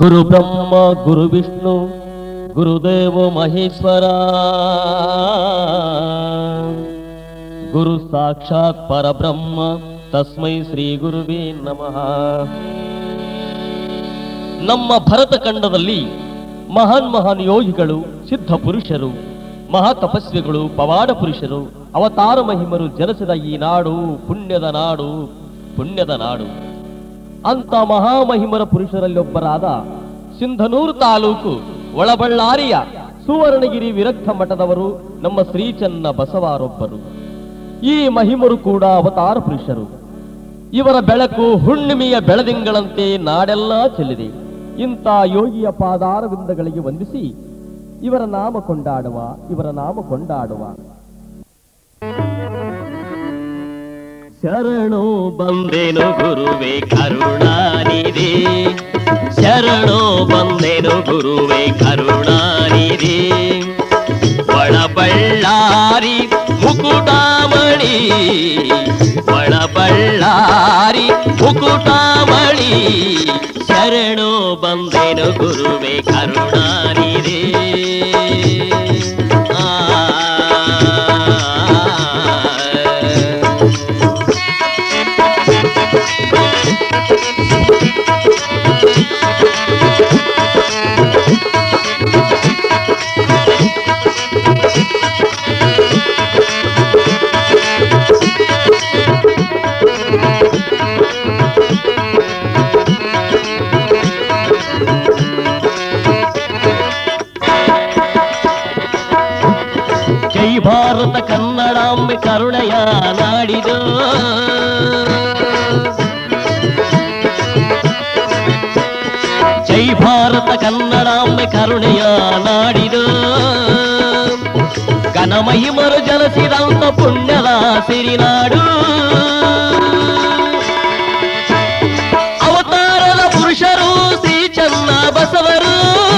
ಗುರು ಬ್ರಹ್ಮ ಗುರು ವಿಷ್ಣು ಗುರುದೇವ ಮಹೇಶ್ವರ ಗುರು ಸಾಕ್ಷಾತ್ ಪರಬ್ರಹ್ಮ ತಸ್ಮೈ ಶ್ರೀ ಗುರುವೇ ನಮಃ ನಮ್ಮ ಭರತ ಖಂಡದಲ್ಲಿ ಮಹಾನ್ ಮಹಾನ್ ಯೋಗಿಗಳು ಸಿದ್ಧ ಪುರುಷರು ಮಹಾ ತಪಸ್ವಿಗಳು ಪವಾಡ ಪುರುಷರು ಅವತಾರ ಮಹಿಮರು ಜನಿಸಿದ ಈ ನಾಡು ಪುಣ್ಯದ ನಾಡು ಪುಣ್ಯದ ನಾಡು ಅಂತ ಮಹಾಮಹಿಮರ ಪುರುಷರಲ್ಲೊಬ್ಬರಾದ ಸಿಂಧನೂರು ತಾಲೂಕು ಒಳಬಳ್ಳಾರಿಯ ಸುವರ್ಣಗಿರಿ ವಿರಕ್ತ ಮಠದವರು ನಮ್ಮ ಶ್ರೀಚನ್ನ ಬಸವಾರೊಬ್ಬರು ಈ ಮಹಿಮರು ಕೂಡ ಅವತಾರ ಪುರುಷರು ಇವರ ಬೆಳಕು ಹುಣ್ಣಿಮೆಯ ಬೆಳದಿಂಗಳಂತೆ ನಾಡೆಲ್ಲ ಚೆಲ್ಲಿದೆ ಇಂಥ ಯೋಗಿಯ ಪಾದಾರವಿಂದಗಳಿಗೆ ವಂದಿಸಿ ಇವರ ನಾಮ ಕೊಂಡಾಡುವ ಇವರ ನಾಮ ಕೊಂಡಾಡುವ ಶರಣು ಬಂದೆನು ಗುರುವೆ ಕರುಣಾನಿಧಿ ಶರಣು ಬಂದೆನು ಗುರುವೆ ಕರುಣಾನಿಧಿ ಒಳಬಳ್ಳಾರಿ ಮುಕುಟಾಮಣಿ ಒಳಬಳ್ಳಾರಿ ಮುಕುಟಾಮಣಿ ಶರಣು ಬಂದೆನು ಗುರುವೆ ಕರುಣಾನಿಧಿ ಆ ಜೈ ಭಾರತ ಕನ್ನಡಾಂಬೆ ಕರುಣೆಯ ನಾಡಿದು ಜೈ ಭಾರತ ಕನ್ನಡಾಂಬೆ ಕರುಣೆಯ ನಾಡಿದು ಘನಮಹಿಮರು ಜಲಸಿದಂತ ಪುಣ್ಯದ ಸಿರಿನಾಡು ಅವತಾರದ ಪುರುಷರು ಶ್ರೀ ಚನ್ನ ಬಸವರು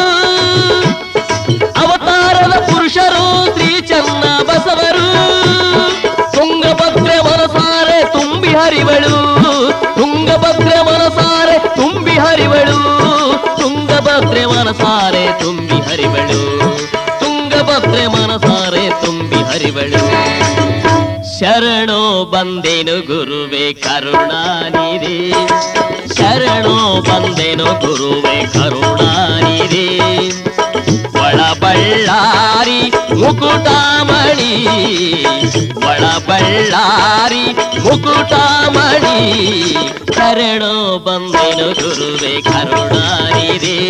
ಅವತಾರದ ಪುರುಷರು ಶ್ರೀ ಚನ್ನ ಬಸವರು ತುಂಗಭದ್ರೆ ಮನಸಾರೆ ತುಂಬಿ ಹರಿವಳು ತುಂಗಭದ್ರೆ ಮನಸಾರೆ ತುಂಬಿ ಹರಿವಳು ತುಂಗಭದ್ರೆ ಮನಸಾರೆ ತುಂಬಿ ಹರಿವಳು ತುಂಗಭದ್ರೆ ಮನಸಾರೆ ತುಂಬಿ ಹರಿವಳು ಶರಣೋ ಬಂದೇನು ಗುರುವೆ ಕರುಣಾನಿಧಿ ಶರಣೋ ಬಂದೇನು ಗುರುವೆ ಕರುಣಾನಿಧಿ ಒಳಬಳ್ಳಾರಿ ಮುಕುಟಾಮಣಿ ಒಳಬಳ್ಳಾರಿ ಮುಕುಟಾಮಣಿ ಶರಣೋ ಬಂದೇನು ಗುರುವೆ ಕರುಣಾನಿಧಿ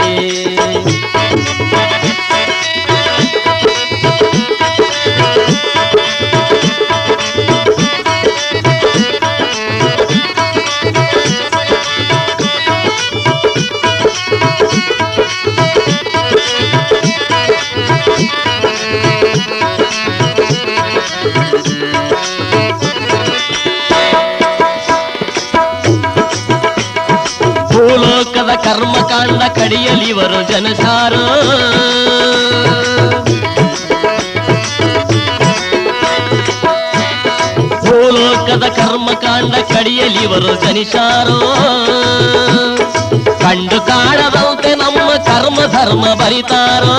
ಭೂಲೋಕದ ಕರ್ಮಕಾಂಡ ಕಡಿಯಲಿವರು ಜನಸಾರು ಭೂಲೋಕದ ಕರ್ಮಕಾಂಡ ಕಡಿಯಲಿವರು ಜನಿಸಾರೋ ಕಂಡು ಕಾಣದಂತೆ ನಮ್ಮ ಕರ್ಮ ಧರ್ಮ ಬರಿತಾರೋ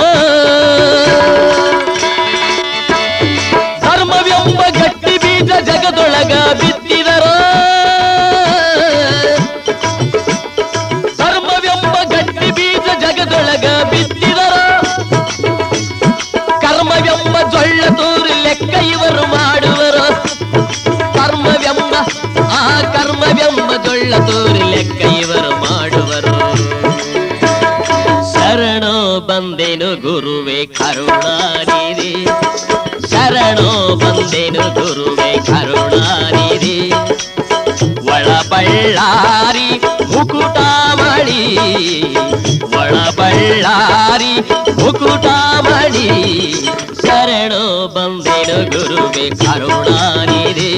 ಧರ್ಮವೆಂಬ ಗಟ್ಟಿ ಬೀಜ ಜಗದೊಳಗ ಬಿತ್ತಿದರೋ ಧರ್ಮವೆಂಬ ಗಟ್ಟಿ ಬೀಜ ಜಗದೊಳಗ ಬಿತ್ತಿದರೋ ಕರ್ಮವೆಂಬ ಜೊಳ್ಳ ತೂರಿ ಲೆಕ್ಕ ಇವರು ಮಾಡುವರು ಕರ್ಮವೆಂಬ ಆ ಕರ್ಮವೆಂಬ ಜೊಳ್ಳ ತೂರಿ ಲೆಕ್ಕ ಇವರು ಮಾಡುವರು ಶರಣೋ ಬಂದೆನು ಗುರುವೆ ಕರುಣಾನಿಧಿ ಶರಣೋ ಬಂದೆನು ಗುರುವೆ ಕರುಣಾನಿಧಿ ಒಳಬಳ್ಳಾರಿ ಮುಕುಟಾಮಣಿ ಒಳಬಳ್ಳಾರಿ ಮುಕುಟಾಮಣಿ ಶರಣೋ ಬಂದೆನು ಗುರುವೆ ಕರುಣಾನಿಧಿ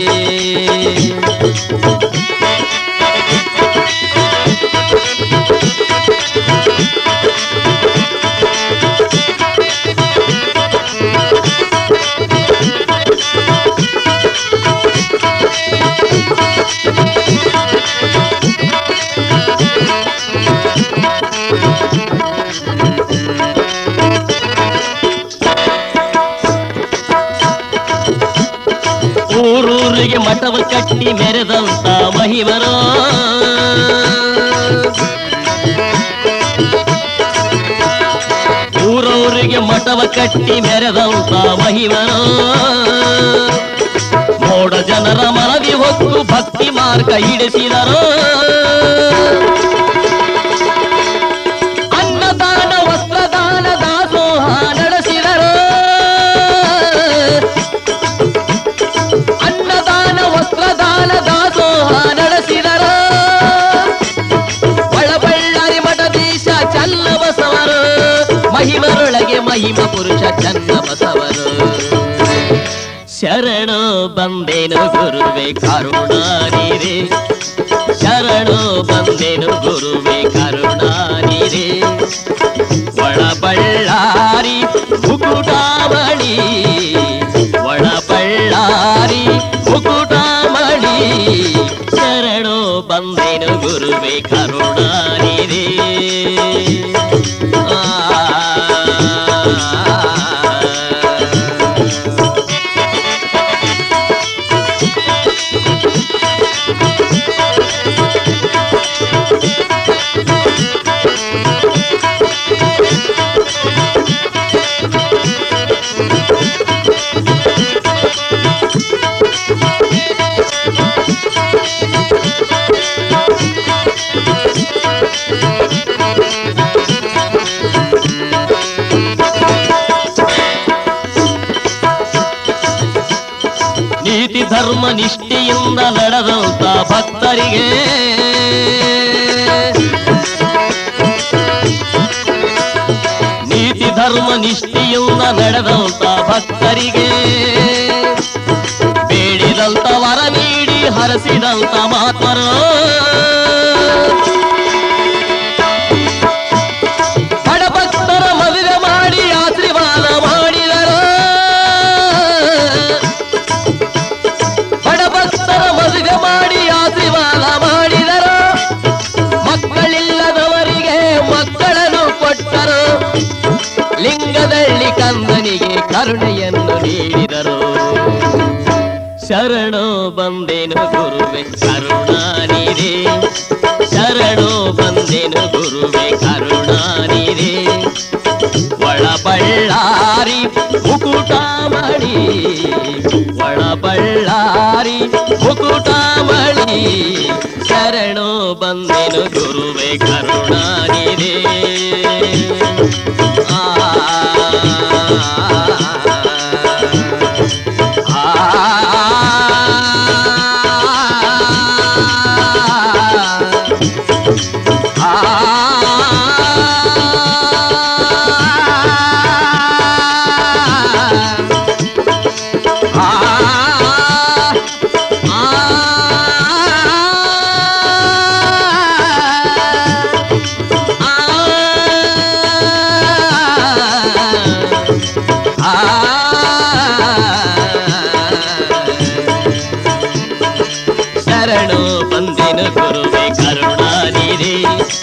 ಕಟ್ಟಿ ಮೆರೆದಂತ ಮಹಿಮನೋ ಊರವರಿಗೆ ಮಠವ ಕಟ್ಟಿ ಮೆರೆದಂತ ಮಹಿಮನೋ ಮೋಡ ಜನರ ಮನವಿ ಹೊತ್ತು ಭಕ್ತಿ ಮಾರ್ಗ ಹಿಡಿಸಿದರು ಅನ್ನದಾನ ವಸ್ತ್ರದಾನ ದಾಸೋಹ ನಡೆಸಿದರು ಅನ್ನದಾನ ವಸ್ತ್ರದಾನ ದಾಸೋಹ ನಡೆಸಿದರು ಒಳಬಳ್ಳಾರಿ ಮಠದೀಶ ಚನ್ನ ಬಸವರು ಮಹಿಮರೊಳಗೆ ಮಹಿಮ ಪುರುಷ ಚನ್ನ ಬಸವರು ಶರಣು ಬಂದೇನು ಗುರುವೆ ಕರುಣಾನಿರೇ ಶರಣು ಬಂದೇನು ಗುರುವೆ ಕರುಣಾನಿರೇ ಒಳಬಳ್ಳಾರಿ ಮುಕುಟಾಮಣಿ ಒಳಬಳ್ಳಾರಿ ಮುಕುಟಾಮಣಿ ಶರಣು ಬಂದೇನು ಗುರುವೆ ಕರುಣಾನಿರೇ ಆ ನೀತಿ ಧರ್ಮ ನಿಷ್ಠೆಯಿಂದ ನಡೆದಂತ ಭಕ್ತರಿಗೆ ನೀತಿ ಧರ್ಮ ನಿಷ್ಠೆಯಿಂದ ನಡೆದಂತ ಭಕ್ತರಿಗೆ ಬೇಡಿದಂತ ವರ ನೀಡಿ ಹರಸಿದಂತ ಮಾತರು ಬಡ ಭಕ್ತರ ಮದುವೆ ಮಾಡಿ ಆಶೀರ್ವಾದ ಮಾಡಿದರು ಬಡ ಭಕ್ತರ ಮದುವೆ ಮಾಡಿ ಆಶೀರ್ವಾದ ಮಾಡಿದರು ಮಕ್ಕಳಿಲ್ಲದವರಿಗೆ ಮಕ್ಕಳನ್ನು ಕೊಟ್ಟರು ಲಿಂಗದಳ್ಳಿ ಕಂದನಿಗೆ ಕರುಣೆಯನ್ನು ನೀಡಿದರು ಶರಣು ಬಂದೇನು ಗುರುವೆ ಕರುಣಾನಿರೇ ಶರಣು ಬಂದೇನು ಗುರುವೆ ಕರುಣಾನಿರೇ ಒಳಬಳ್ಳಾರಿ ಮುಕುಟಾಮಣಿ ಒಳಬಳ್ಳಾರಿ ಮುಕುಟಾಮಣಿ ಶರಣು ಬಂದೆನು ಗುರುವೆ ಕರುಣಾನಿರೇ ಆ ಶರಣು ಬಂದೆನು ಗುರುವೆ ಕರುಣಾನಿರೇ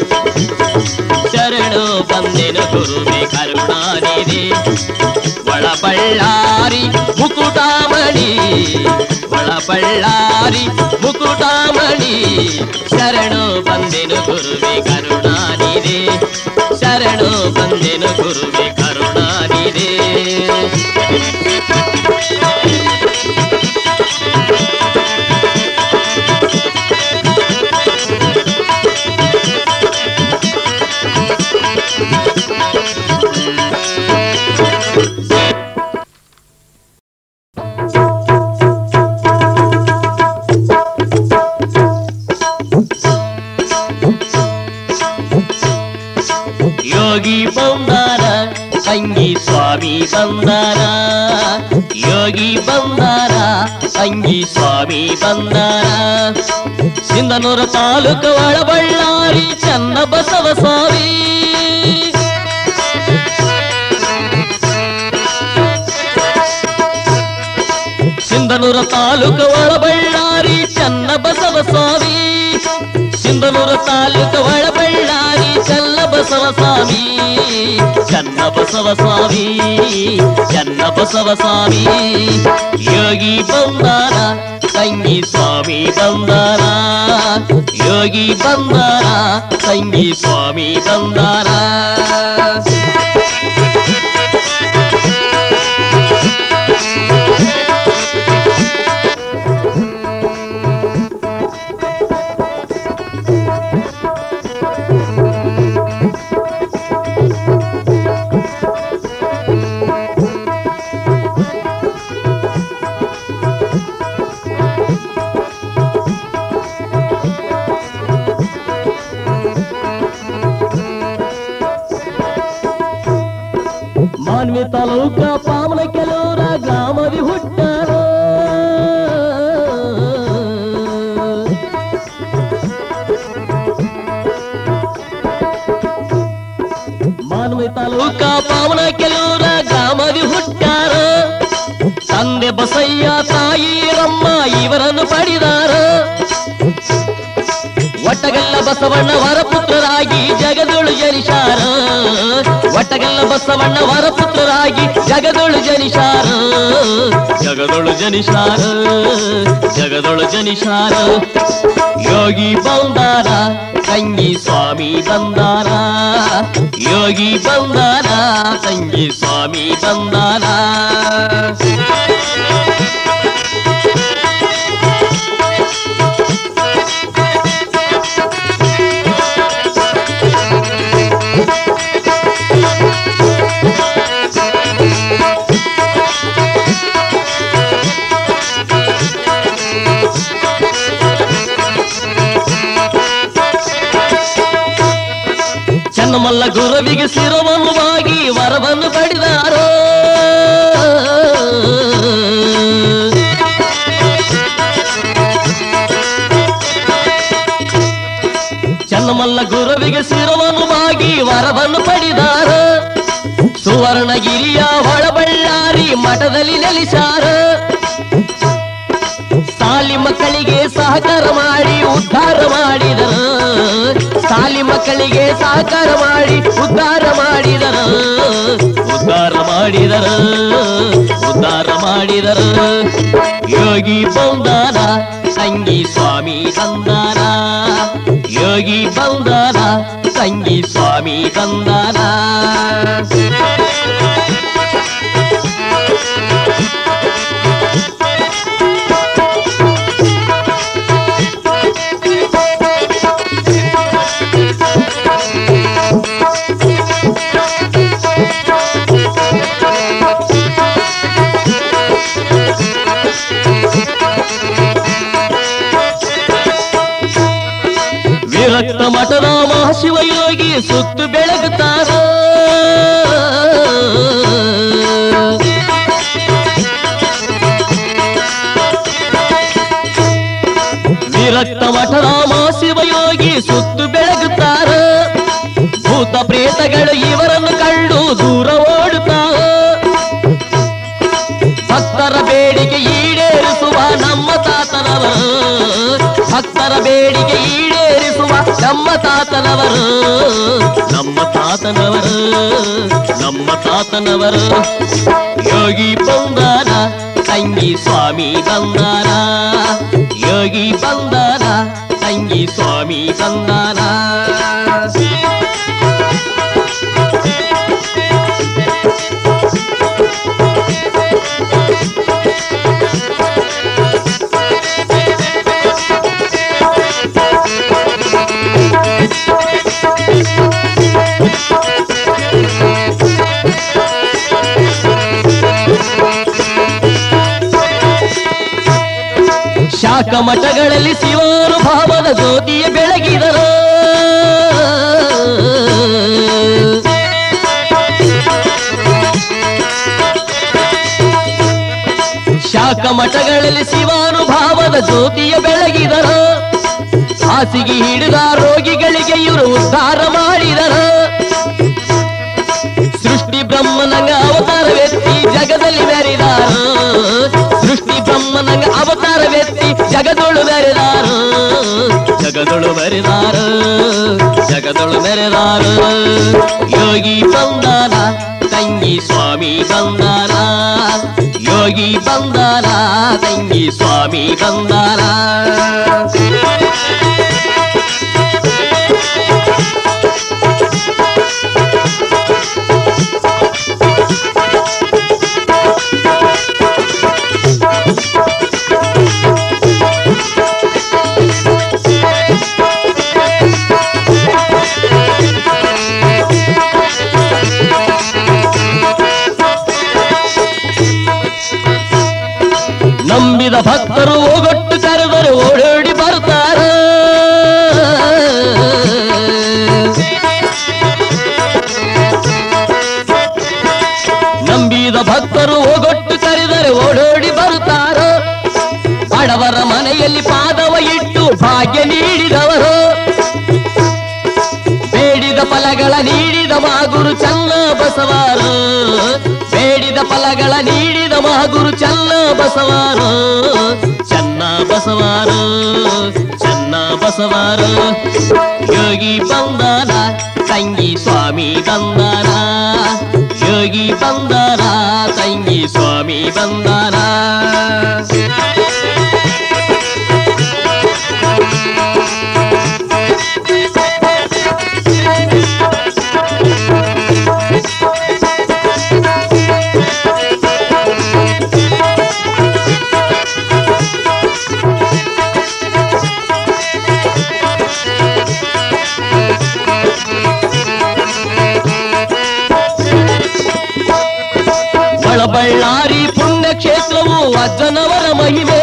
ಶರಣು ಬಂದೆನು ಗುರುವೆ ಕರುಣಾನಿರೇ ಒಳಬಳ್ಳಾರಿ ಮುಕುಟಾಮಣಿ ಒಳಬಳ್ಳಾರಿ ಮುಕುಟಾಮಣಿ ಶರಣು ಬಂದೆನು ಗುರುವೆ ಕರುಣಾನಿರೇ ಶರಣು ಬಂದೆನು ಗುರುವೆ ಕರುಣಾನಿರೇ ಯೋಗಿ ಬಂದಾರ ಅಂಗಿ ಸ್ವಾಮಿ ಬಂದಾರ ಯೋಗಿ ಬಂದಾರ ಅಂಗಿ ಸ್ವಾಮಿ ಬಂದಾರ ಸಿಂಧನೂರ ತಾಲೂಕು ಒಳಬಳ್ಳಾರಿ ಚನ್ನ ಬಸವ ಸ್ವಾಮಿ ಸಿಂಧನೂರ ತಾಲೂಕು ಒಳಬಳ್ಳಾರಿ ಚನ್ನ ಬಸವ ಸ್ವಾಮಿ ಸಿಂಧನೂರ ತಾಲೂಕು ಒಳಬಳ್ಳಾರಿ ಚನ್ನ ಬಸವ ಬಸವ ಸ್ವಾಮಿ ಚನ್ನ ಬಸವ ಸ್ವಾಮಿ ಚನ್ನ ಬಸವ ಸ್ವಾಮಿ ಯೋಗಿ ಬಂದಾರ ತಂಗಿ ಸ್ವಾಮಿ ಬಂದಾರ ಯೋಗಿ ಬಂದಾರ ತಂಗಿ ಸ್ವಾಮಿ ಬಂದಾರ ಮಾನ್ವಿ ತಾಲೂಕ ಪಾವನ ಕೆಲವರ ಗ್ರಾಮದಿ ಹುಟ್ಟಾರ ಮಾನ್ವಿ ತಾಲೂಕ ಲೋಕ ಪಾವನ ಕೆಲವರ ಗ್ರಾಮದಿ ಹುಟ್ಟಾರ ತಂದೆ ಬಸಯ್ಯ ತಾಯಿ ರಮ್ಮ ಇವರನ್ನು ಪಡಿದಾರ ಒಟ್ಟಗಲ್ಲ ಬಸವಣ್ಣ ವರಪುತ್ರರಾಗಿ ಜಗದೊಳು ಜನಿಸಾರ ಒಟ್ಟಗಲ್ಲ ಬಸವಣ್ಣ ವರಪುತ್ರರಾಗಿ ಜಗದೊಳು ಜನಿಸಾರ ಜಗದೊಳು ಜನಿಸಾರ ಜಗದೊಳು ಜನಿಸಾರ ಯೋಗಿ ಬಂದಾರ ತಂಗಿ ಸ್ವಾಮಿ ಬಂದಾರ ಯೋಗಿ ಬಂದಾರ ತಂಗಿ ಸ್ವಾಮಿ ಬಂದಾರ ಚನ್ನಮಲ್ಲ ಗುರುವಿಗೆ ಶಿರವನ್ನು ಬಾಗಿ ವರವನ್ನು ಪಡೆದಾರೋ ಚನ್ನಮಲ್ಲ ಗುರುವಿಗೆ ಶಿರವನ್ನು ಬಾಗಿ ವರವನ್ನು ಪಡೆದಾರ ಸುವರ್ಣಗಿರಿಯ ಹೊಳಬಳ್ಳಾರಿ ಮಠದಲ್ಲಿ ನೆಲೆಸಾರ ಸಾಲಿ ಮಕ್ಕಳಿಗೆ ಸಹಕಾರ ಮಾಡಿ ಉದ್ಧಾರ ಮಾಡಿದರ ಸಾಲಿ ಮಕ್ಕಳಿಗೆ ಸಹಕಾರ ಮಾಡಿ ಉದ್ಧಾರ ಮಾಡಿದರ ಉದ್ಧಾರ ಮಾಡಿದರ ಉದ್ಧಾರ ಮಾಡಿದರ ಯೋಗಿ ಬಂದಾರ ತಂಗಿ ಸ್ವಾಮಿ ಬಂದಾರ ಯೋಗಿ ಬಂದಾರ ತಂಗಿ ಸ್ವಾಮಿ ಬಂದಾರ ವಿರಕ್ತ ಮಠದ ಮಹಾಶಿವಯೋಗಿ ಸುತ್ತು ಬೆಳಗುತ್ತಾರ ವಿರಕ್ತ ಮಠದ ಮಹಾಶಿವಯೋಗಿ ಸುತ್ತು ಬೆಳಗುತ್ತಾರ ಭೂತ ಪ್ರೇತಗಳು ಇವರನ್ನು ಕಂಡು ದೂರ ಓಡುತ್ತಾವ ಭಕ್ತರ ಬೇಡಿಕೆ ಈಡೇರಿಸುವ ನಮ್ಮ ತಾತನವರು ಭಕ್ತರ ಬೇಡಿಕೆ ಈಡೇರಿಸುವ ನಮ್ಮ ತಾತನವರು ನಮ್ಮ ತಾತನವರು ನಮ್ಮ ತಾತನವರು ಯೋಗಿ ಬಂದಾರ ತಂಗಿ ಸ್ವಾಮಿ ಬಂದಾರ ಯೋಗಿ ಬಂದಾರ ತಂಗಿ ಸ್ವಾಮಿ ಬಂದಾರ ಶಾಖ ಮಠಗಳಲ್ಲಿ ಶಿವಾನುಭಾವದ ಜ್ಯೋತಿಯ ಬೆಳಗಿದರು ಶಾಖ ಮಠಗಳಲ್ಲಿ ಶಿವಾನುಭಾವದ ಜ್ಯೋತಿಯ ಬೆಳಗಿದರು ಹಾಸಿಗೆ ಹಿಡಿದ ರೋಗಿಗಳಿಗೆ ಇವರು ಉದ್ಧಾರ ಮಾಡಿದರು ಸೃಷ್ಟಿ ಬ್ರಹ್ಮನಂಗ ಅವತಾರವೆತ್ತಿ ಜಗದಲ್ಲಿ ಮೆರೆದಾರ ಸೃಷ್ಟಿ ಬ್ರಹ್ಮನಂಗ ಅವತಾರವೆತ್ತಿ ಜಗದೊಳು ಮೆರೆದಾರ ಜಗದೊಳು ಮೆರೆದಾರ ಜಗ ಲೋಕದೊಳು ಮೆರೆದಾರು ಯೋಗಿ ಬಂದಾನ ತಂಗಿ ಸ್ವಾಮಿ ಬಂದಾನ ಯೋಗಿ ಬಂದಾನ ತಂಗಿ ಸ್ವಾಮಿ ಬಂದಾನ ನಂಬಿದ ಭಕ್ತರು ಓಗೊಟ್ಟು ಕರೆದರೆ ಓಡೋಡಿ ಬರ್ತಾರ ನಂಬಿದ ಭಕ್ತರು ಓಗೊಟ್ಟು ಕರೆದರೆ ಓಡೋಡಿ ಬರ್ತಾರ ಬಡವರ ಮನೆಯಲ್ಲಿ ಪಾದವ ಇಟ್ಟು ಭಾಗ್ಯ ನೀಡಿದವರು ಬೇಡಿದ ಫಲಗಳ ನೀಡಿದ ಮಾಗುರು ಚನ್ನ ಬಸವಾರು ಬೇಡಿದ ಫಲಗಳ ನೀಡಿದ ಮಾಗುರು ಚನ್ನ ಬಸವಾರು ಚನ್ನ ಬಸವಾರು ಚನ್ನ ಬಸವಾರು ಯೋಗಿ ಬಂದಾನ ತಂಗಿ ಸ್ವಾಮಿ ಬಂದಾನ ಯೋಗಿ ಬಂದಾನ ತಂಗಿ ಸ್ವಾಮಿ ಬಂದಾನ ಒಳಬಳ್ಳಾರಿ ಪುಣ್ಯಕ್ಷೇತ್ರವು ಅಜ್ಜನವರ ಮಹಿಮೆ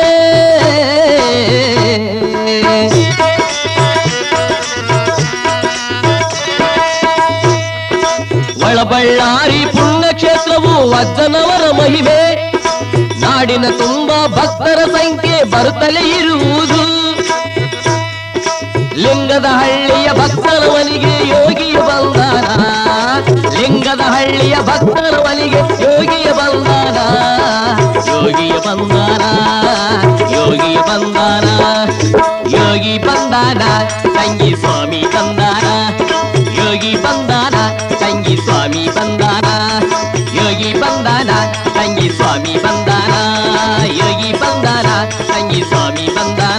ಒಳಬಳ್ಳಾರಿ ಪುಣ್ಯಕ್ಷೇತ್ರವು ಅಜ್ಜನವರ ಮಹಿಮೆ ನಾಡಿನ ತುಂಬಾ ಭಕ್ತರ ಸಂಖ್ಯೆ ಬರುತ್ತಲೇ ಇರುವುದು ಲಿಂಗದ ಹಳ್ಳಿಯ ಭಕ್ತರ ಮನೆಗೆ ಯೋಗಿಯ ಬಂದಾನ ಲಿಂಗದ ಹಳ್ಳಿಯ ಭಕ್ತರ ಮನೆಗೆ ಯೋಗಿಯ ಬಂದಾನ ಯೋಗಿಯ ಬಂದಾನ ಯೋಗಿಯ ಬಂದಾನ ಯೋಗಿ ಬಂದಾನ ತಂಗಿ ಸ್ವಾಮಿ ಬಂದಾನ ಯೋಗಿ ಬಂದಾನ ತಂಗಿ ಸ್ವಾಮಿ ಬಂದಾನ ಯೋಗಿ ಬಂದಾನ ತಂಗಿ ಸ್ವಾಮಿ ಬಂದಾನ ಯೋಗಿ ಬಂದಾನ ತಂಗಿ ಸ್ವಾಮಿ ಬಂದಾನ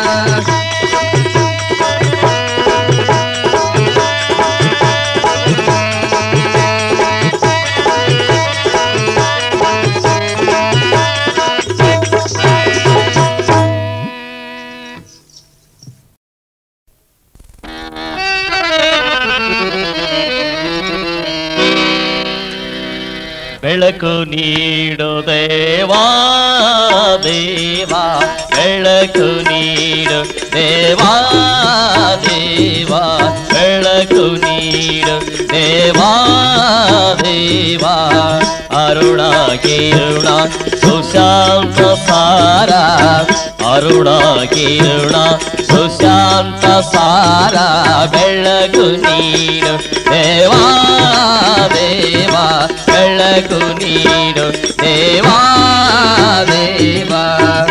ಬೆಳಕು ನೀಡು ದೇವಾ ದೇವಾ ಬೆಳಕು ನೀಡು ದೇವಾ ದೇವಾ ಬೆಳಕು ನೀಡು ದೇವಾ ದೇವಾ ಅರುಣ ಕಿರುಣ ಸುಶಾಂತ ಸಾರ ಅರುಣ ಕಿರುಣ ಸುಶಾಂತ ಸಾರ ಬೆಳಕು ನೀಡು ದೇವಾ ದೇವಾ ಬೆಳಕು ನೀಡು ದೇವಾ ದೇವಾ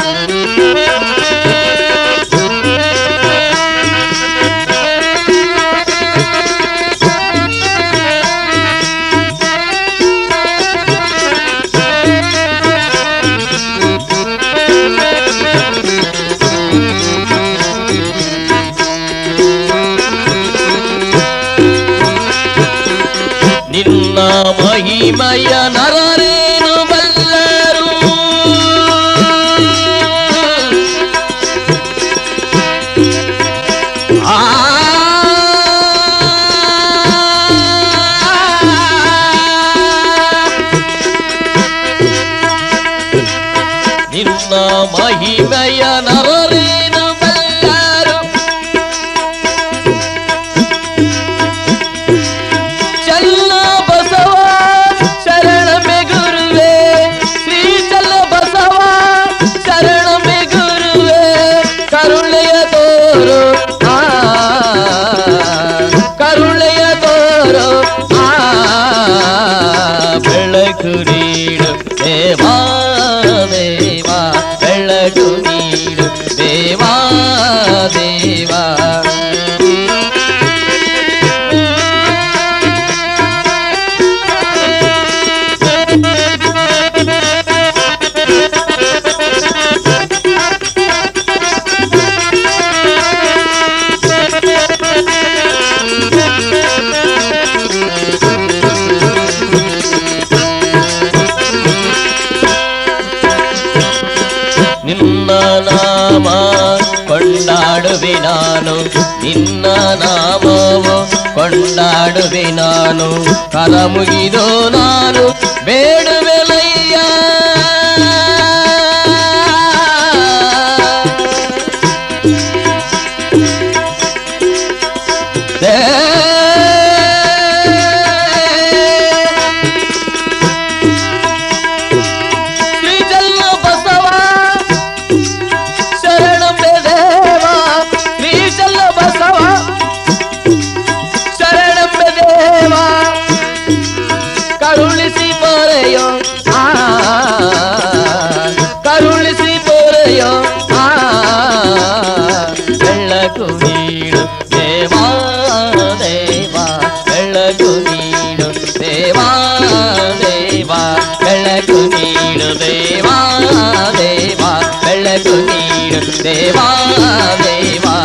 ನಿನ್ನ ಮಹಿಮಯ ನರರೇನು ಬಲ್ಲರು ಆ ನಿನ್ನ ಮಹಿಮಯ ನರರೇನು ಬಲ್ಲರು ಚಲ್ಲ ಬಸವ ಶರಣಮೆ ಗುರುವೆ ಶ್ರೀ ಚಲ್ಲ ಬಸವ ಶರಣಮೆ ಗುರುವೆ ಕರುಳೆಯ ತೋರು ಆ ಕರುಳೆಯ ತೋರು ಆ ಬೆಳಕು ನೀಡು ದೇವಾ ದೇವಾ ಬೆಳಕು ನೀಡು ದೇವಾ ದೇವಾ ಹಾಡುವೆ ನಾನು ನಿನ್ನ ನಾಮವು ಕೊಂಡಾಡುವೆ ನಾನು ಕರ ಮುಗಿದು ನಾನು ಬೇಡುವೆಲಯ್ಯ ಶ್ರೀ ಜಲ್ಲ ಬಸವ ಶರಣಂಬೆ ದೇವ ಶ್ರೀ ಜಲ್ಲ ಬಸವ ಶರಣಂಬೆ ದೇವ ಕರುಣಿಸಿ ಬರೆಯೋ ಆ ಕರುಣಿಸಿ ಬರೆಯೋ ಆ ಬೆಳಕು ನೀಡು ದೇವಾ ದೇವಾ ಬೆಳಕು ನೀಡು ದೇವಾ ದೇವಾ ಬೆಳಕು ನೀಡು ದೇವಾ ದೇವಾ ಬೆಳಕು ನೀಡು ದೇವಾ ದೇವಾ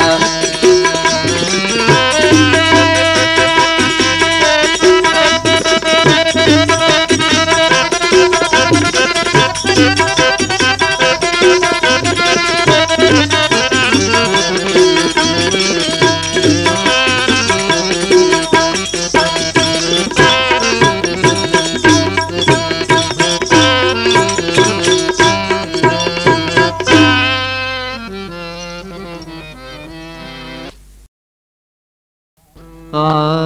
ಆ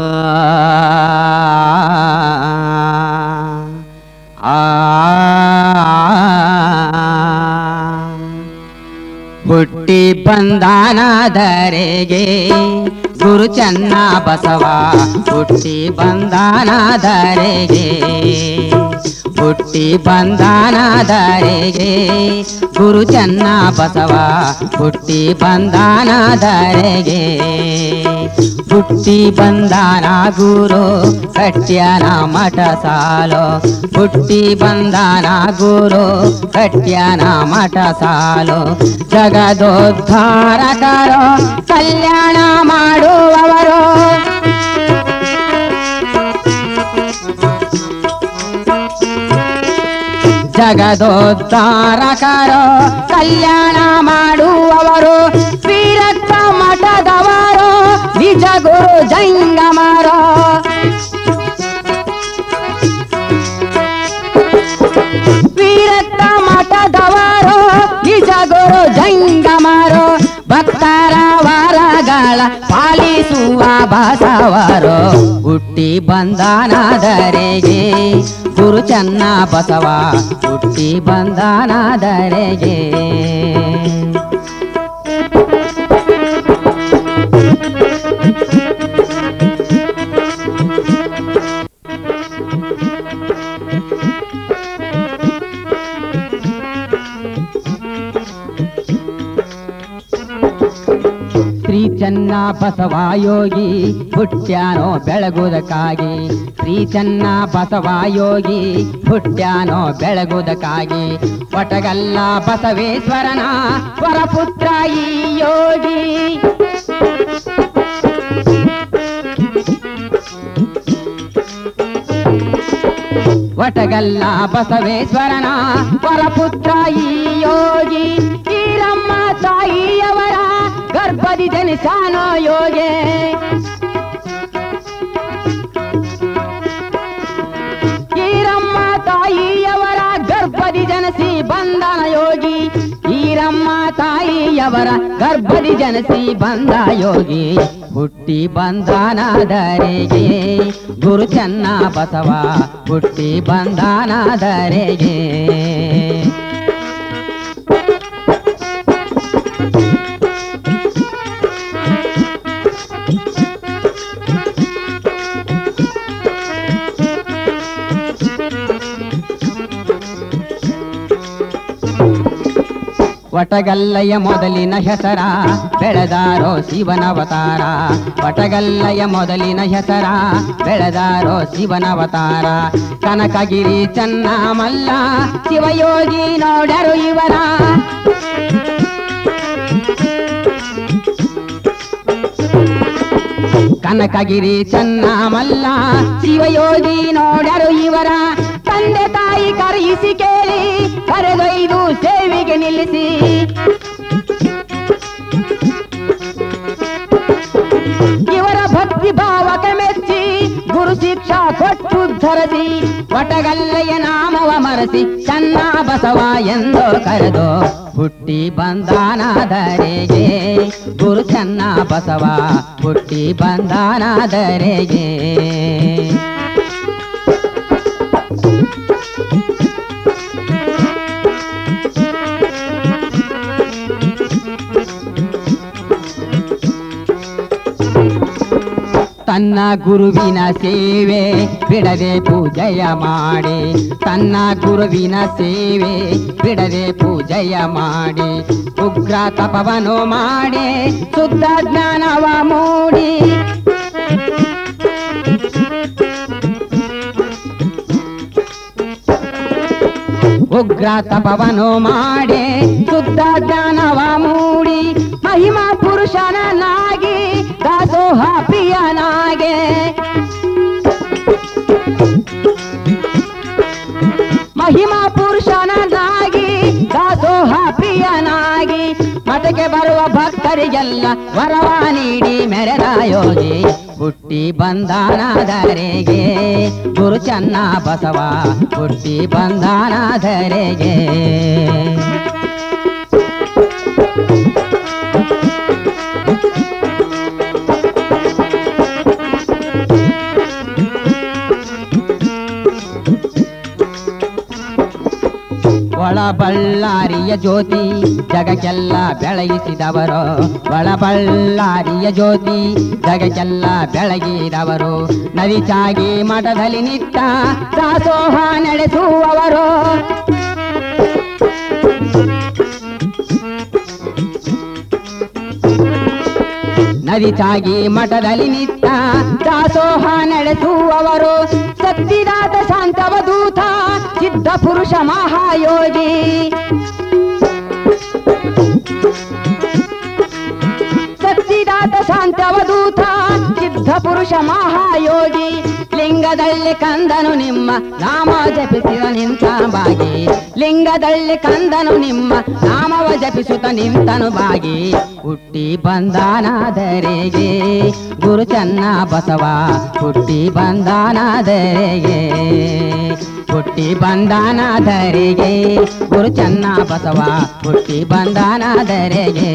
ಆ ಹುಟ್ಟಿ ಬಂದಾನದರೆಗೆ ಗುರು ಚನ್ನ ಬಸವ ಹುಟ್ಟಿ ಬಂದಾನದರೆಗೆ ಹುಟ್ಟಿ ಬಂದಾನದರೆಗೆ ಗುರು ಚನ್ನ ಬಸವ ಹುಟ್ಟಿ ಬಂದಾನದರೆಗೆ ಹುಟ್ಟಿ ಬಂದಾನ ಗುರು ಕಟ್ಯಾನ ಮಠ ಸಾಲೋ ಹುಟ್ಟಿ ಬಂದಾನ ಗುರು ಕಟ್ಯಾನ ಮಠ ಸಾಲೋ ಜಗದೋದ್ಧಾರಕರೋ ಕಲ್ಯಾಣ ಮಾಡುವವರು ಜಗದೋದ್ಧಾರಕರೋ ಕಲ್ಯಾಣ ಮಾಡುವವರು ವೀರತ್ವ ಮಠದವರು ನಿಜ ಗುರು ಜಂಗಮರೋ ವೀರತ್ವ ಮಠದವರು ನಿಜ ಗುರು ಜಂಗಮರು ಭಕ್ತರ ವರಗಳ ಪಾಲಿಸುವ ಬಸವರು ಹುಟ್ಟಿ ಬಂದಾನದರೆಗೆ ಗುರು ಚನ್ನ ಬಸವ ಹುಟ್ಟಿ ಬಂದಾನದರೆಗೆ ಶ್ರೀ ಚನ್ನ ಬಸವ ಯೋಗಿ ಹುಟ್ಟ್ಯಾನೋ ಬೆಳಗುವುದಕ್ಕಾಗಿ ಶ್ರೀ ಚನ್ನ ಬಸವ ಯೋಗಿ ಹುಟ್ಟ್ಯಾನೋ ಬೆಳಗುವುದಕ್ಕಾಗಿ ಒಟಗಲ್ಲ ಬಸವೇಶ್ವರನ ವರಪುತ್ರ ಈ ಯೋಗಿ ಒಟಗಲ್ಲ ಬಸವೇಶ್ವರನ ವರಪುತ್ರ ಈ ಯೋಗಿ ಈರಮ್ಮ ತಾಯಿಯವರ ಗರ್ಭದಿ ಜನಿಸಾನೋ ಯೋಗೆ ಈರಮ್ಮ ತಾಯಿಯವರ ಗರ್ಭದಿ ಜನಸಿ ಬಂದನ ಯೋಗಿ ಈರಮ್ಮ ತಾಯಿಯವರ ಗರ್ಭದಿ ಜನಸಿ ಬಂದ ಯೋಗಿ ಹುಟ್ಟಿ ಬಂದಾನದರೆಗೆ ಗುರು ಚನ್ನ ಬಸವ ಹುಟ್ಟಿ ಬಂದಾನದರೆಗೆ ವಟಗಲ್ಲಯ ಮೊದಲಿನ ಹೆಸರ ಬೆಳೆದಾರೋ ಶಿವನವತಾರ ವಟಗಲ್ಲಯ ಮೊದಲಿನ ಹೆಸರ ಬೆಳೆದಾರೋ ಶಿವನವತಾರ ಕನಕಗಿರಿ ಚನ್ನ ಮಲ್ಲ ಶಿವಯೋಗಿ ನೋಡರು ಇವರ ಕನಕಗಿರಿ ಚನ್ನ ಮಲ್ಲ ಶಿವಯೋಗಿ ನೋಡರು ಇವರ ತಂದೆ ತಾಯಿ ಕರೆಯಿಸಿ ಕೇಳಿ ಕರೆದೊಯ್ದು ಸೇವೆಗೆ ನಿಲ್ಲಿಸಿ ಶುದ್ಧರಸಿ ಒಟಗಲ್ಲೆಯ ನಾಮವ ಮರಸಿ ಚನ್ನ ಬಸವ ಎಂದು ಕರೆದು ಹುಟ್ಟಿ ಬಂದಾನಾದರೆಗೆ ಗುರು ಚನ್ನ ಬಸವ ಹುಟ್ಟಿ ಬಂದಾನಾದರೆಗೆ ತನ್ನ ಗುರುವಿನ ಸೇವೆ ಬಿಡದೆ ಪೂಜೆಯ ಮಾಡಿ ತನ್ನ ಗುರುವಿನ ಸೇವೆ ಬಿಡದೆ ಪೂಜೆಯ ಮಾಡಿ ಉಗ್ರ ತಪವನು ಮಾಡಿ ಶುದ್ಧ ಜ್ಞಾನವ ಮೂಡಿ ಉಗ್ರ ತಪವನು ಮಾಡಿ ಶುದ್ಧ ಜ್ಞಾನವ ಮೂಡಿ ಮಹಿಮಾ ಪುರುಷನನಾಗಿ ದಾಸೋಹ ಪ್ರಿಯನಾಗೆ ಮಹಿಮಾ ಪುರುಷನನಾಗಿ ದಾಸೋಹ ಪ್ರಿಯನಾಗಿ ಮಠಕ್ಕೆ ಬರುವ ಭಕ್ತರಿಗೆಲ್ಲ ವರವ ನೀಡಿ ಮೆರೆದ ಯೋಗಿ ಹುಟ್ಟಿ ಬಂದಾನಾದರೆಗೆ ಗುರು ಚನ್ನ ಬಸವ ಹುಟ್ಟಿ ಬಂದಾನಾದರೆಗೆ ಒಳ ಬಳ್ಳಾರಿಯ ಜ್ಯೋತಿ ಜಗಕ್ಕೆಲ್ಲ ಬೆಳಗಿಸಿದವರು ಒಳ ಬಳ್ಳಾರಿಯ ಜ್ಯೋತಿ ಜಗಕ್ಕೆಲ್ಲ ಬೆಳಗಿದವರು ನದಿ ಚಾಗಿ ಮಠದಲ್ಲಿ ನಿತ್ತ ದಾಸೋಹ ನಡೆಸುವವರು ನದಿ ಚಾಗಿ ಮಠದಲ್ಲಿ ನಿತ್ತ ದಾಸೋಹ ನಡೆಸುವವರು ಸತ್ತಿದಾತ ಶಾಂತವದೂತ ಸಿದ್ಧ ಪುರುಷ ಮಹಾಯೋಗಿ ಸತ್ತಿದಾತ ಶಾಂತವದೂತ ಸಿದ್ಧ ಪುರುಷ ಮಹಾಯೋಗಿ ಲಿಂಗದಲ್ಲಿ ಕಂದನು ನಿಮ್ಮ ನಾಮ ಜಪಿಸಿದ ನಿಂತ ಬಾಗಿ ಲಿಂಗದಲ್ಲಿ ಕಂದನು ನಿಮ್ಮ ನಾಮವ ಜಪಿಸುತ್ತ ನಿಂತನು ಬಾಗಿ ಹುಟ್ಟಿ ಬಂದಾನಾದರೆಗೆ ಗುರು ಚನ್ನ ಬಸವ ಹುಟ್ಟಿ ಬಂದಾನಾದರೆಗೆ ಹುಟ್ಟಿ ಬಂದಾನಾದರೆಗೆ ಗುರು ಚನ್ನ ಬಸವ ಹುಟ್ಟಿ ಬಂದಾನಾದರೆಗೆ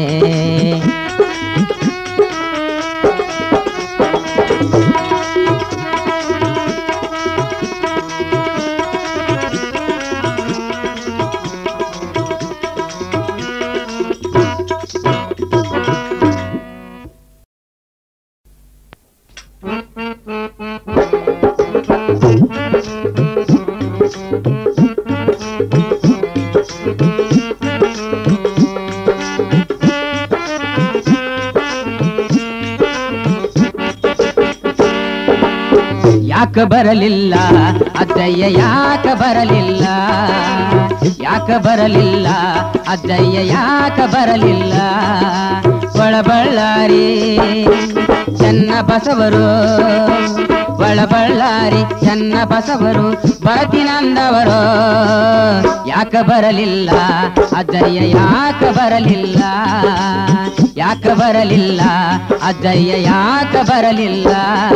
ಯಾಕ ಬರಲಿಲ್ಲ ಅಜ್ಜಯ್ಯ ಯಾಕ ಬರಲಿಲ್ಲ ಯಾಕ ಬರಲಿಲ್ಲ ಅಜ್ಜಯ್ಯ ಯಾಕ ಬರಲಿಲ್ಲ ಒಳಬಳ್ಳಾರಿ ಚೆನ್ನ ಬಸವರು ಒಳಬಳ್ಳಾರಿ ಚೆನ್ನ ಬಸವರು ಬರತಿನಂದವರು ಯಾಕ ಬರಲಿಲ್ಲ ಅಜ್ಜಯ್ಯ ಯಾಕ ಬರಲಿಲ್ಲ ಯಾಕ ಬರಲಿಲ್ಲ ಅಜ್ಜಯ್ಯ ಯಾಕ ಬರಲಿಲ್ಲ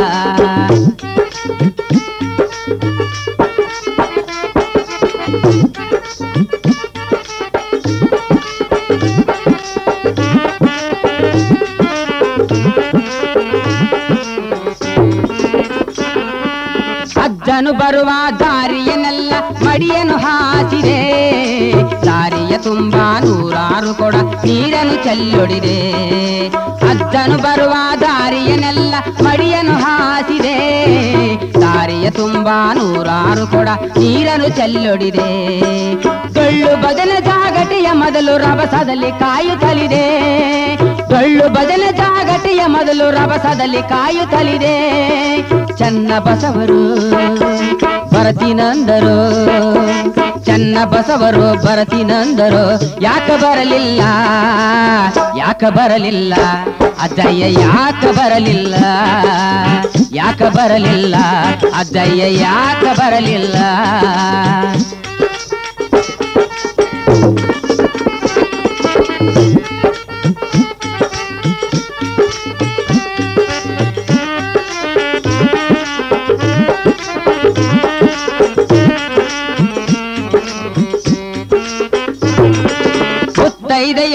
ಅಜ್ಜನು ಬರುವ ದಾರಿಯನ್ನೆಲ್ಲ ಮಡಿಯನು ಹಾಸಿದೆ ದಾರಿಯ ತುಂಬಾ ನೂರಾರು ಕೊಡ ನೀರನ್ನು ಚೆಲ್ಲೊಡಿದೆ ಅಜ್ಜನು ಬರುವ ದಾರಿಯನ್ನೆಲ್ಲ ಮಡಿಯನು ಹಾಸಿದೆ ದಾರಿಯ ತುಂಬಾ ನೂರಾರು ಕೊಡ ನೀರನ್ನು ಚೆಲ್ಲೊಡಿದೆ ಡೊಳ್ಳು ಬದಲ ಜಾಗಟೆಯ ಮೊದಲು ರಭಸದಲ್ಲಿ ಕಾಯುತ್ತಲಿದೆ ಡೊಳ್ಳು ಬದಲ ಜಾಗಟೆಯ ಮೊದಲು ರಭಸದಲ್ಲಿ ಕಾಯುತ್ತಲಿದೆ ಚನ್ನ ಬಸವರು ಬರತಿನಂದರು ಚನ್ನ ಬಸವರು ಬರತಿನಂದರು ಯಾಕ ಬರಲಿಲ್ಲ ಯಾಕ ಬರಲಿಲ್ಲ ಅಜ್ಜಯ್ಯ ಯಾಕ ಬರಲಿಲ್ಲ ಯಾಕ ಬರಲಿಲ್ಲ ಅಜ್ಜಯ್ಯ ಯಾಕ ಬರಲಿಲ್ಲ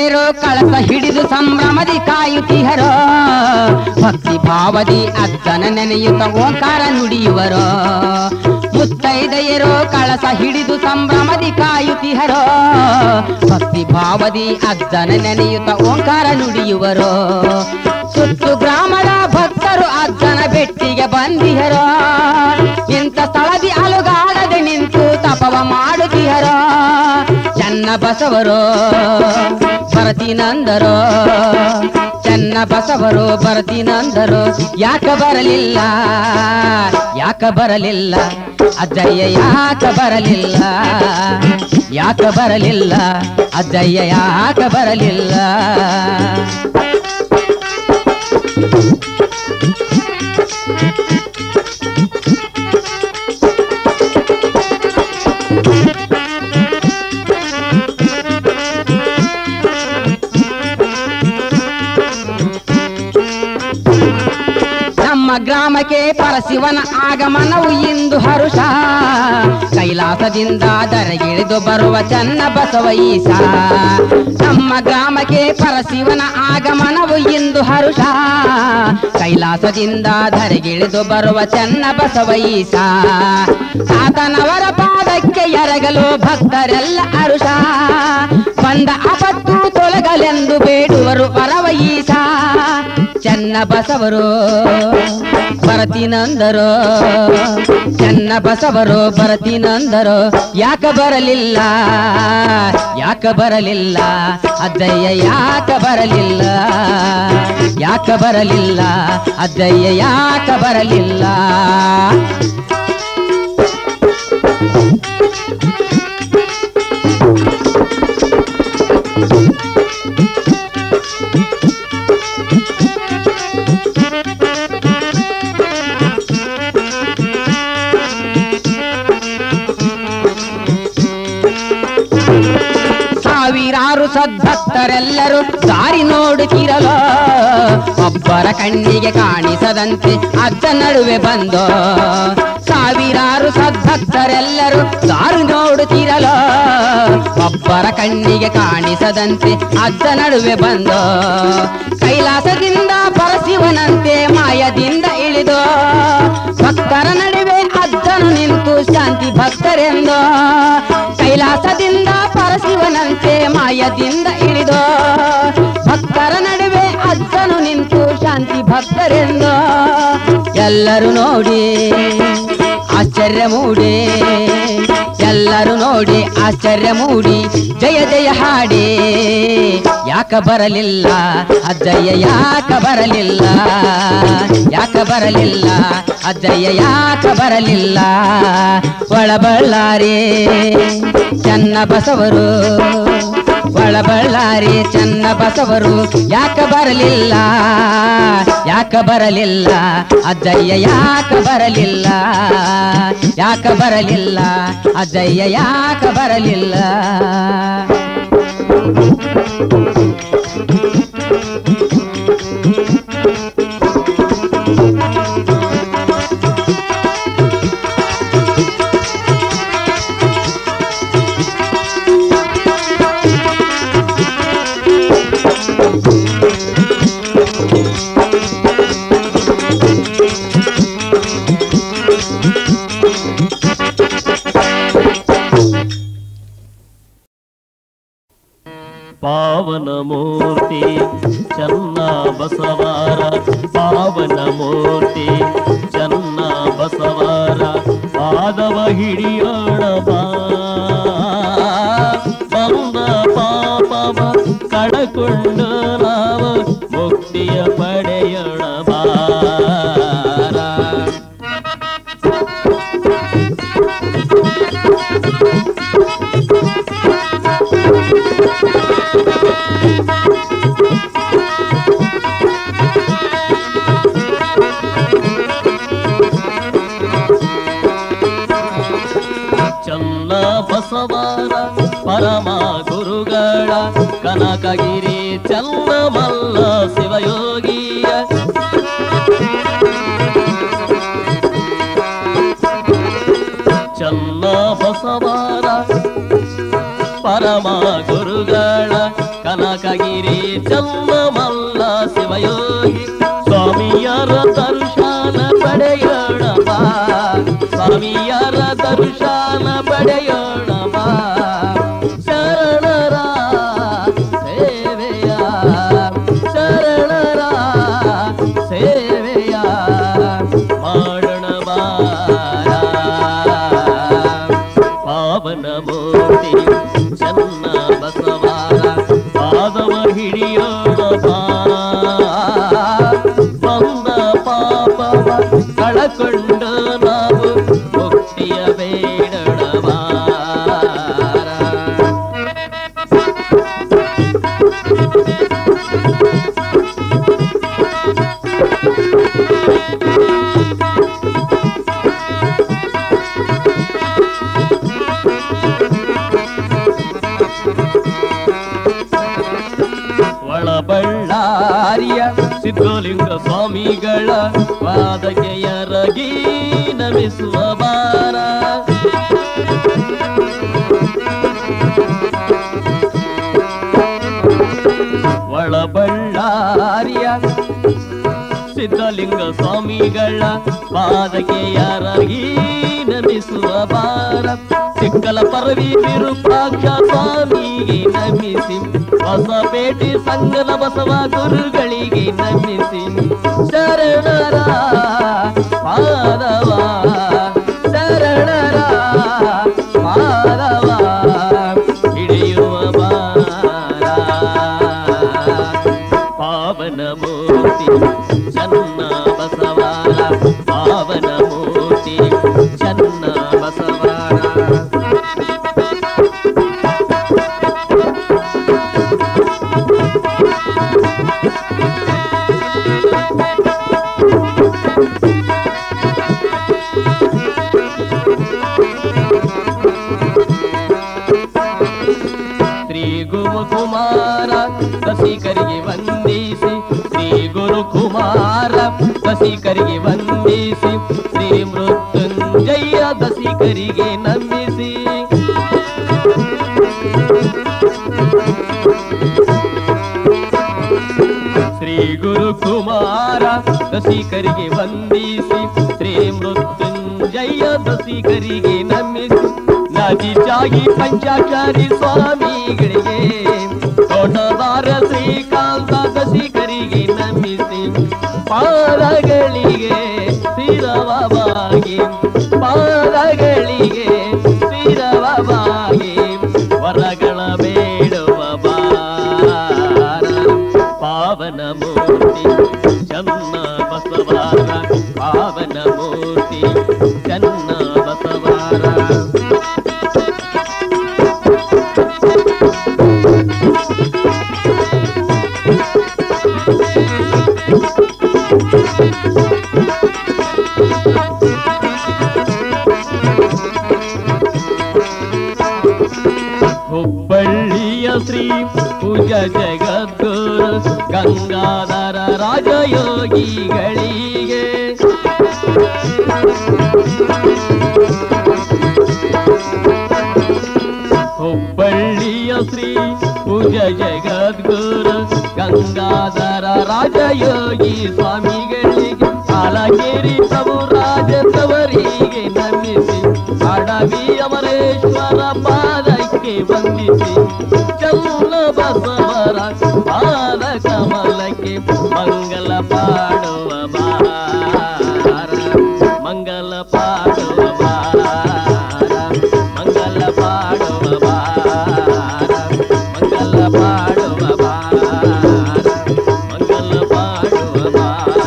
ಮುತ್ತೈದೆಯರು ಕಳಸ ಹಿಡಿದು ಸಂಭ್ರಮದಿ ಕಾಯುತ್ತಿಹರೋ ಭಕ್ತಿ ಭಾವದಿ ಅಜ್ಜನ ನೆನೆಯುತ್ತ ಓಂಕಾರ ನುಡಿಯುವರು ಮುತ್ತೈದೆಯರು ಕಳಸ ಹಿಡಿದು ಸಂಭ್ರಮದಿ ಕಾಯುತ್ತಿಹರೋ ಭಕ್ತಿ ಭಾವದಿ ಅಜ್ಜನ ನೆನೆಯುತ್ತ ಓಂಕಾರ ನುಡಿಯುವರು ಸುತ್ತು ಗ್ರಾಮದ ಭಕ್ತರು ಅಜ್ಜನ ಬೆಟ್ಟಿಗೆ ಬಂದಿಹರೋ ಇಂಥ ಸ್ಥಳದಿ ಅಲುಗಾಡದೆ ನಿಂತು ತಪವ ಮಾಡುತ್ತಿಹರೋ ಚನ್ನ ಬಸವರು ಭರತಿನಂದರು ಚನ್ನ ಬಸವರು ಭರತಿನಂದರು ಯಾಕ ಬರಲಿಲ್ಲ ಯಾಕ ಬರಲಿಲ್ಲ ಅಜ್ಜಯ್ಯ ಯಾಕ ಬರಲಿಲ್ಲ ಯಾಕ ಬರಲಿಲ್ಲ ಅಜ್ಜಯ್ಯ ಯಾಕ ಬರಲಿಲ್ಲ ನಮ್ಮ ಗ್ರಾಮಕ್ಕೆ ಪರಶಿವನ ಆಗಮನವು ಇಂದು ಹರುಷ ಕೈಲಾಸದಿಂದ ದರಗಿಳಿದು ಬರುವ ಚನ್ನ ಬಸವ ಈಶ ನಮ್ಮ ಗ್ರಾಮಕ್ಕೆ ಪರಶಿವನ ಆಗಮನವು ಇಂದು ಹರುಷ ಕೈಲಾಸದಿಂದ ಧರೆಗಿಳಿದು ಬರುವ ಚನ್ನ ಬಸವ ಈಶ ಆತನವರ ಪಾದಕ್ಕೆ ಎರಗಲು ಭಕ್ತರೆಲ್ಲ ಹರುಷ ಬಂದ ಅಪತ್ತು ತೊಲಗಲೆಂದು ಬೇಡುವರು ಪರವ ಈಶ ಚನ್ನ ಬಸವರು ಭರತಿನಂದರು ಚನ್ನ ಬಸವರು ಭರತಿನಂದರು ಯಾಕ ಬರಲಿಲ್ಲ ಯಾಕ ಬರಲಿಲ್ಲ ಅಜ್ಜಯ್ಯ ಯಾಕ ಬರಲಿಲ್ಲ ಯಾಕ ಬರಲಿಲ್ಲ ಅಜ್ಜಯ್ಯ ಯಾಕ ಬರಲಿಲ್ಲ ಸಾವಿರಾರು ಸದ್ಭಕ್ತರೆಲ್ಲರೂ ದಾರಿ ನೋಡುತ್ತಿರಲು ಒಬ್ಬರ ಕಣ್ಣಿಗೆ ಕಾಣಿಸದಂತೆ ಅಜ್ಜ ನಡುವೆ ಬಂದು ಸಾವಿರಾರು ಸದ್ಭಕ್ತರೆಲ್ಲರೂ ದಾರಿ ನೋಡುತ್ತಿರಲು ಒಬ್ಬರ ಕಣ್ಣಿಗೆ ಕಾಣಿಸದಂತೆ ಅಜ್ಜ ನಡುವೆ ಬಂದು ಕೈಲಾಸದಿಂದ ಪರಶಿವನಂತೆ ಮಾಯದಿಂದ ಇಳಿದು ಭಕ್ತರ ನಡುವೆ ಅಜ್ಜನು ನಿಂತು ಶಾಂತಿ ಭಕ್ತರೆಂದು ಕೈಲಾಸದಿಂದ ಪರಶಿವನಂತೆ ಮಾಯದಿಂದ ಇಳಿದು ಭಕ್ತರ ನಡುವೆ ಅಜ್ಜನು ನಿಂತು ಶಾಂತಿ ಭಕ್ತರೆಂದು ಎಲ್ಲರೂ ನೋಡಿ ಆಶ್ಚರ್ಯ ಮೂಡಿ ಎಲ್ಲರೂ ನೋಡಿ ಆಶ್ಚರ್ಯ ಮೂಡಿ ಜಯ ಜಯ ಹಾಡಿ ಯಾಕ ಬರಲಿಲ್ಲ ಅಜ್ಜಯ್ಯ ಯಾಕ ಬರಲಿಲ್ಲ ಯಾಕ ಬರಲಿಲ್ಲ ಅಜ್ಜಯ್ಯ ಯಾಕ ಬರಲಿಲ್ಲ ಒಳಬಳ್ಳಾರಿ ಚನ್ನ ಬಸವರು ಒಳಬಳ್ಳಾರಿ ಚನ್ನ ಬಸವರು ಯಾಕ ಬರಲಿಲ್ಲ ಯಾಕ ಬರಲಿಲ್ಲ ಅಜ್ಜಯ್ಯ ಯಾಕ ಬರಲಿಲ್ಲ ಯಾಕ ಬರಲಿಲ್ಲ ಅಜ್ಜಯ್ಯ ಯಾಕ ಬರಲಿಲ್ಲ ಪಾವನ ಮೂರ್ತಿ ಚನ್ನ ಬಸವಾರ ಪಾವನ ಮೂರ್ತಿ ಚನ್ನ ಬಸವಾರ ಪಾದವ ಹಿಡಿಯೋಣ ಬಾ ಬಂದ ಪಾಪವ ಕಡಕೊಂಡು ನಾವು ಮುಕ್ತಿಯ ಪಡೆಯೋಣ ಬಾರ ಚನ್ನ ಬಸವರ ಪರಮ ಗುರುಗಳ ಕನಕಗಿರಿ ಚನ್ನ ಮಲ್ಲ ಶಿವಯೋಗಿಯ ಚನ್ನ ಬಸವರ ಪರಮ ಗುರುಗಳ ಕನಕಗಿರಿ ಗಿರಿ ಚನ್ನ ಮಲ್ಲ ಶಿವಯೋಗಿ ಸ್ವಾಮಿಯರ ದರ್ಶನ ಪಡೆಯೋಣ ಬಾ ಸ್ವಾಮಿಯರ ದರ್ಶನ ಪಡೆಯೋಣ ಬಾ ಶರಣರ ಸೇವೆಯ ಶರಣರ ಸೇವೆಯ ಮಾಡೋಣ ಬಾರ ಪಾವನ ಮೂರ್ತಿ ಚನ್ನ ಬಸವಾರ ಪಾದವ ಹಿಡಿಯೋಣ ಬಾ ಬಂದ ಪಾಪವ ಕಳಕೊಂಡು ನಾವು ಮುಕ್ತಿಯ ಬೇಡಣ ಬಾರ ಒಳಬಳ್ಳಾರಿಯ ಸಿದ್ಧಲಿಂಗ ಸ್ವಾಮಿಗಳ ಪಾದಕ್ಕೆ ಎರಗಿ ನಮಿಸುವ ಬಾರ ಒಳಬಳ್ಳಾರಿಯ ಸಿದ್ಧಲಿಂಗ ಸ್ವಾಮಿಗಳ ಪಾದಕ್ಕೆ ಎರಗಿ ನಮಿಸುವ ಬಾರ ಸಿಕ್ಕಲ ಪರವಿ ವಿರೂಪಾಕ್ಷ ಸ್ವಾಮಿಗೆ ನಮಿಸಿ ಹೊಸಪೇಟೆ ಸಂಗದ ಬಸವ ಗುರುಗಳಿಗೆ ನಮಿಸಿ ಶರಣರ ಪಾದವ ಶರಣರ ಪಾದವ ಹಿಡಿಯುವ ಬಾರ ಪಾವನ ಮೂರ್ತಿ ಚನ್ನ ಬಸವಾರ ಪಾವನ ಮೂರ್ತಿ ಚನ್ನ ಬಸವಾರ ಶ್ರೀ ಗುರುಕುಮಾರ ರಸಿಕರಿಗೆ ವಂದಿಸಿ ಶ್ರೀ ಗುರುಕುಮಾರ ರಸಿಕರಿಗೆ ವಂದಿಸಿ ಶ್ರೀ ಮೃತ್ಯುಂಜಯ ದಸಿಕರಿಗೆ ನಂಬಿಸಿ ಶ್ರೀ ಗುರುಕುಮಾರ ದಸಿಕರಿಗೆ ವಂದಿಸಿ ಶ್ರೀ ಮೃತ್ಯುಂಜಯ ದಸಿಕರಿಗೆ ನಮಿಸಿ ನದಿ ಚಾಗಿ ಪಂಚಾಚಾರಿ ಸ್ವಾಮಿಗಳಿಗೆ ತೋಟದಾರ ಶ್ರೀಕಾಂತ ದಸಿಕರಿಗೆ ನಮಿಸಿ ಪಾದಗಳಿಗೆ ಸ್ಥಿರವಾಗಿ ಪಾದಗಳಿಗೆ ಸ್ಥಿರವಾಗಿ ವರಗಳ ಬೇಡುವ ಬಾರ ಪಾವನ ಮೂರ್ತಿ ಚನ್ನ ಬಸವಾರ ಪಾವನ ಮೂರ್ತಿ ಚನ್ನ ಬಸವಾರ ಹುಬ್ಬಳ್ಳಿಯ ಶ್ರೀ ಪೂಜ ಜಗದ್ಗುರು ಗಂಗಾಧರ ರಾಜಯೋಗಿಗಳಿಗೆ ಹುಬ್ಬಳ್ಳಿಯ ಶ್ರೀ ಪೂಜ ಜಗದ್ಗುರು ಗಂಗಾಧರ ರಾಜಯೋಗಿ ಸ್ವಾಮಿಗಳಿಗೆ ಆಲಗೇರಿ ಪ್ರಭು ರಾಜತವರಿಗೆ ನಮಿಸಿ ಅಡವಿ ಅಮರೇಶ್ವರ ಪಾದಕ್ಕೆ ವಂದಿಸಿ ಚಲ್ಲ ಬಸವರ ಪಾದ ಕಮಲಕ್ಕೆ ಮಂಗಲ ಪಾಡುವ ಬಾರ ಮಂಗಲ ಪಾಡುವ ಬಾರ ಮಂಗಲ ಪಾಡುವ ಬಾರ ಮಂಗಲ ಪಾಡುವ ಬಾರ ಮಂಗಲ ಪಾಡುವ ಬಾರ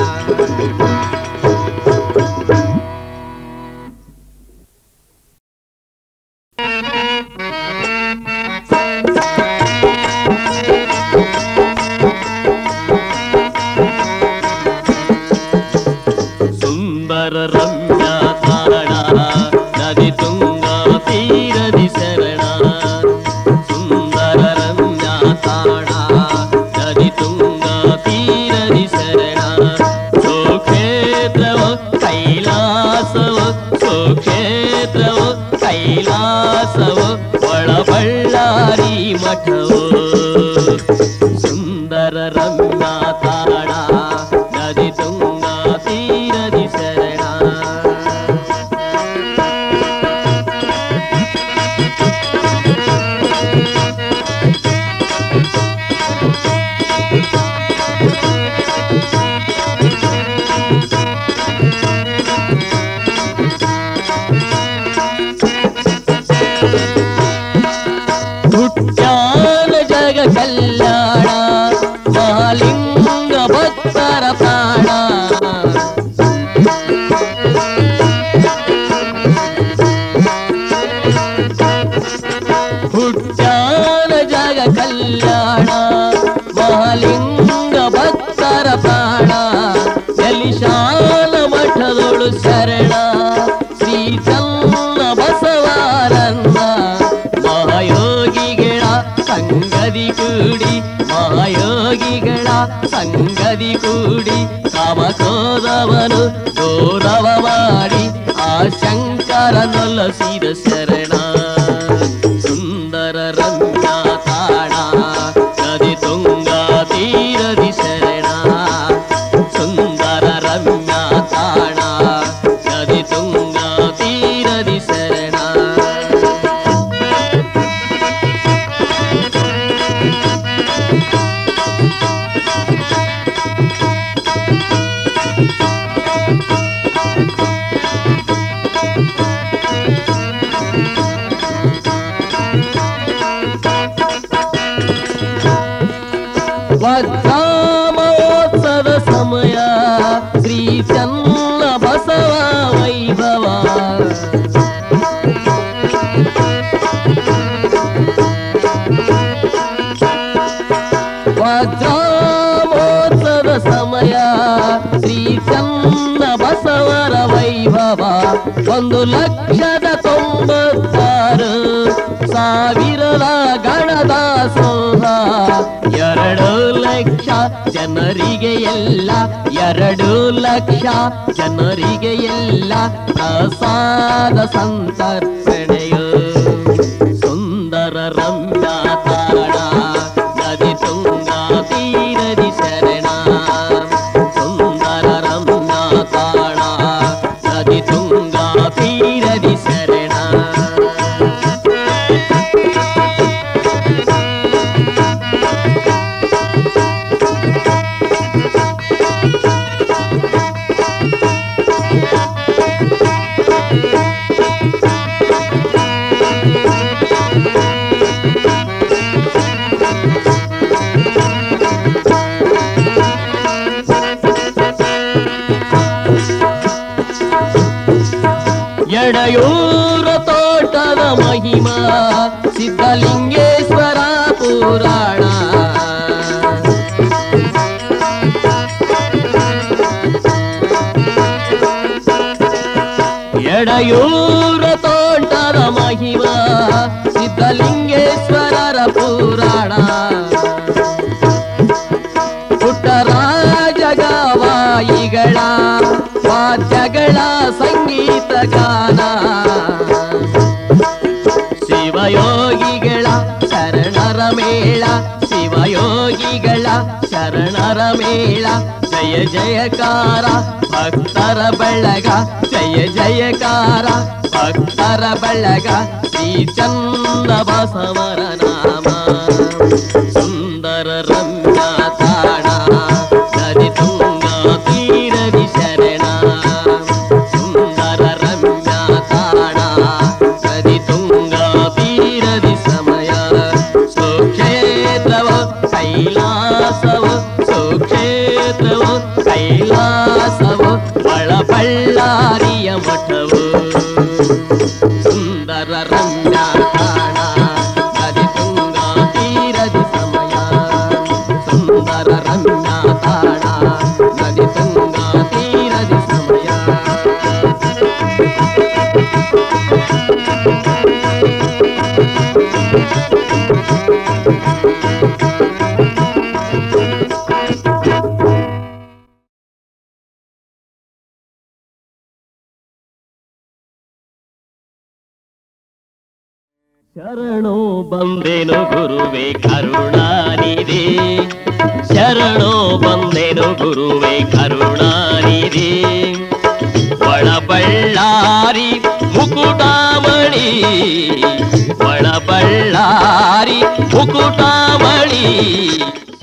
ಸುಂದರ ರಮ್ಯ ತಾರಣ ನದಿ ತುಂಗ ತೀರದಿ ಶರಣ ಸುಂದರ ರಮ್ಯ ತಾಣ ನದಿ ತುಂಗ ತೀರದಿ ಶರಣ ಸುಕ್ಷೇತ್ರವ ಕೈಲಾಸವ ಸುಕ್ಷೇತ್ರವ ಕೈಲಾಸವ ಒಳಬಳ್ಳಾರಿ ಮಠವು ಭಕ್ತರ ಪ್ರಾಣ ಹುಟ್ಟಾನ ಜಗ ಕಲ್ಯಾಣ ಮಹಾಲಿಂಗ ಭಕ್ತರ ಪ್ರಾಣ ಯಲಿಶಾಲ ಮಠದೊಳು ಶರಣ ಶ್ರೀ ಚನ್ನ ಬಸವಾರನ್ನ ಮಹಾಯೋಗಿಗಳ ಸಂಗದಿ ಕೂಡಿ ಮಹಾಯೋಗಿಗಳ ಸಂಗದಿ ಕೂಡಿ ಕಾಮಕೋದವನು ಗೌರವ ಮಾಡಿ ಆ ಶಂಕರನೊಲಸಿದ ಶರಣ ಸುಂದರ ರಮ್ಯ ತಾಣ ನದಿ ತುಂಗ ತೀರದಿ ಶರಣ ಸುಂದರ ರಮ್ಯ ತಾಣ ನದಿ ತುಂಗ ತೀರದಿ ಶರಣ ವಜ್ರಾಮೋತ್ಸವ ಸಮಯ ಶ್ರೀ ಚನ್ನ ಬಸವ ವೈಭವ ವಜ್ರಾಮೋತ್ಸವ ಸಮಯ ಶ್ರೀ ಚನ್ನ ಬಸವರ ವೈಭವ ಒಂದು ಲಕ್ಷದ ತೊಂಬತ್ತಾರು ಸಾವಿರದ ಗಣದಾಸೋಹ ಎರಡು ಲಕ್ಷ ಜನರಿಗೆ ಎಲ್ಲ ಎರಡು ಲಕ್ಷ ಜನರಿಗೆ ಎಲ್ಲ ಪ್ರಸಾದ ಸಂತರ್ಪಣೆಯು ಸುಂದರ ರಮ್ಯ ತಾಣ ನದಿ ತುಂಗ ತೀರದಿ ಶರಣ ಸುಂದರ ರಮ್ಯ ತಾಣ ನದಿ ತುಂಗ ತೀರದಿ ಶರಣ ಎಡೆಯೂರ ತೋಟದ ಮಹಿಮಾ ಸಿದ್ಧಲಿಂಗೇಶ್ವರ ಪುರಾಣ ಎಡೆಯೂರ ತೋಟದ ಮಹಿಮಾ ಸಿದ್ಧಲಿಂಗೇಶ್ವರರ ಪುರಾಣ ಪುಟ್ಟರಾಜಗವಾಯಿಗಳ ವಾದ್ಯಗಳ ಸಂಗೀತ ಗಾನ ಶಿವಯೋಗಿಗಳ ಶರಣರ ಮೇಳ ಶಿವಯೋಗಿಗಳ ಶರಣರ ಮೇಳ ಜಯ ಜಯಕಾರ ಭಕ್ತರ ಬಳಗ ಜಯ ಜಯಕಾರ ಭಕ್ತರ ಬಳಗ ಶ್ರೀ ಚಂದ ಬಸವರ ನಾಮ ಸುಂದರ ರಮ್ಯ ತಾಣ ನದಿ ತುಂಗ ತೀರದಿ ಶರಣ ಸುಂದರ ರಮ್ಯ ತಾಣ ನದಿ ತುಂಗ ತೀರದಿ ಸಮಯ ಸುಕ್ಷೇತ್ರವು ಕೈಲಾಸವು ಸುಕ್ಷೇತ್ರವು ಕೈಲಾಸವು ಬಳಬಳ್ಳಾರಿಯ ಮಠವು ಸುಂದರ ರಮ್ಯ ತಾಣ ನದಿ ತುಂಗ ತೀರದಿ ಸಮಯ ಸುಂದರ ರಮ್ಯ ತಾಣ ನದಿ ತುಂಗ ತೀರದಿ ಸಮಯ ಶರಣು ಬಂದೆನು ಗುರುವೆ ಕರುಣಾನಿಧಿ ಶರಣು ಬಂದೆನು ಗುರುವೆ ಕರುಣಾನಿಧಿ ಒಳಬಳ್ಳಾರಿ ಮುಕುಟಾಮಣಿ ಒಳಬಳ್ಳಾರಿ ಮುಕುಟಾಮಣಿ